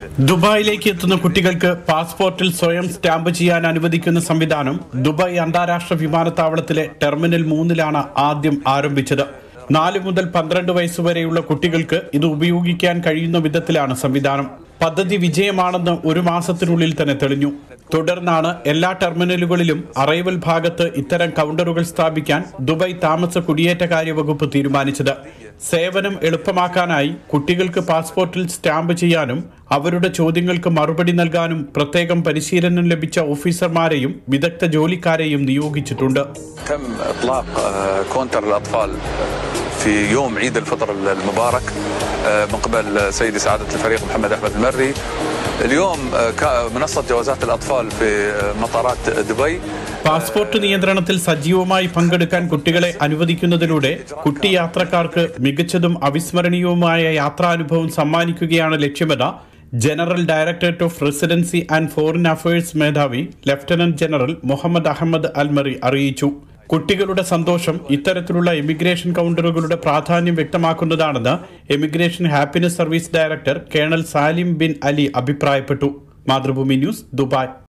ദുബായിലേക്ക് എത്തുന്ന കുട്ടികൾക്ക് പാസ്പോർട്ടിൽ സ്വയം സ്റ്റാമ്പ് ചെയ്യാൻ അനുവദിക്കുന്ന സംവിധാനം ദുബായ് അന്താരാഷ്ട്ര വിമാനത്താവളത്തിലെ ടെർമിനൽ മൂന്നിലാണ് ആദ്യം ആരംഭിച്ചത് നാല് മുതൽ പന്ത്രണ്ട് വയസ്സുവരെയുള്ള കുട്ടികൾക്ക് ഇത് ഉപയോഗിക്കാൻ കഴിയുന്ന വിധത്തിലാണ് സംവിധാനം പദ്ധതി വിജയമാണെന്ന് ഒരു മാസത്തിനുള്ളിൽ തന്നെ തെളിഞ്ഞു തുടർന്നാണ് എല്ലാ ടെർമിനലുകളിലും അറൈവൽ ഭാഗത്ത് ഇത്തരം കൗണ്ടറുകൾ സ്ഥാപിക്കാൻ ദുബായ് താമസ കുടിയേറ്റകാര്യ വകുപ്പ് തീരുമാനിച്ചത് സേവനം എളുപ്പമാക്കാനായി കുട്ടികൾക്ക് പാസ്പോർട്ടിൽ സ്റ്റാമ്പ് ചെയ്യാനും അവരുടെ ചോദ്യങ്ങൾക്ക് മറുപടി നൽകാനും പ്രത്യേകം പരിശീലനം ലഭിച്ച ഓഫീസർമാരെയും വിദഗ്ധ ജോലിക്കാരെയും നിയോഗിച്ചിട്ടുണ്ട് تم اطلاق آه، كونتر الاطفال في يوم عيد الفطر المبارك آه، من قبل سيدي سعاده الفريق محمد احمد المري اليوم آه، كا- منصه جوازات الاطفال في آه، مطارات دبي പാസ്പോർട്ട് നിയന്ത്രണത്തിൽ സജീവമായി പങ്കെടുക്കാൻ കുട്ടികളെ അനുവദിക്കുന്നതിലൂടെ കുട്ടി യാത്രക്കാർക്ക് മികച്ചതും അവിസ്മരണീയവുമായ യാത്രാനുഭവം സമ്മാനിക്കുകയാണ് ലക്ഷ്യമെന്ന് general directorate of residency and foreign affairs മേധാവി lieutenant general Mohammed Ahmed Al Marri അറിയിച്ചു കുട്ടികളുടെ സന്തോഷം ഇത്തരത്തിലുള്ള എമിഗ്രേഷൻ കൗണ്ടറുകളുടെ പ്രാധാന്യം വ്യക്തമാക്കുന്നതാണെന്ന് emigration happiness service director colonel Salim bin Ali അഭിപ്രായപ്പെട്ടു മാതൃഭൂമി ന്യൂസ് ദുബായ്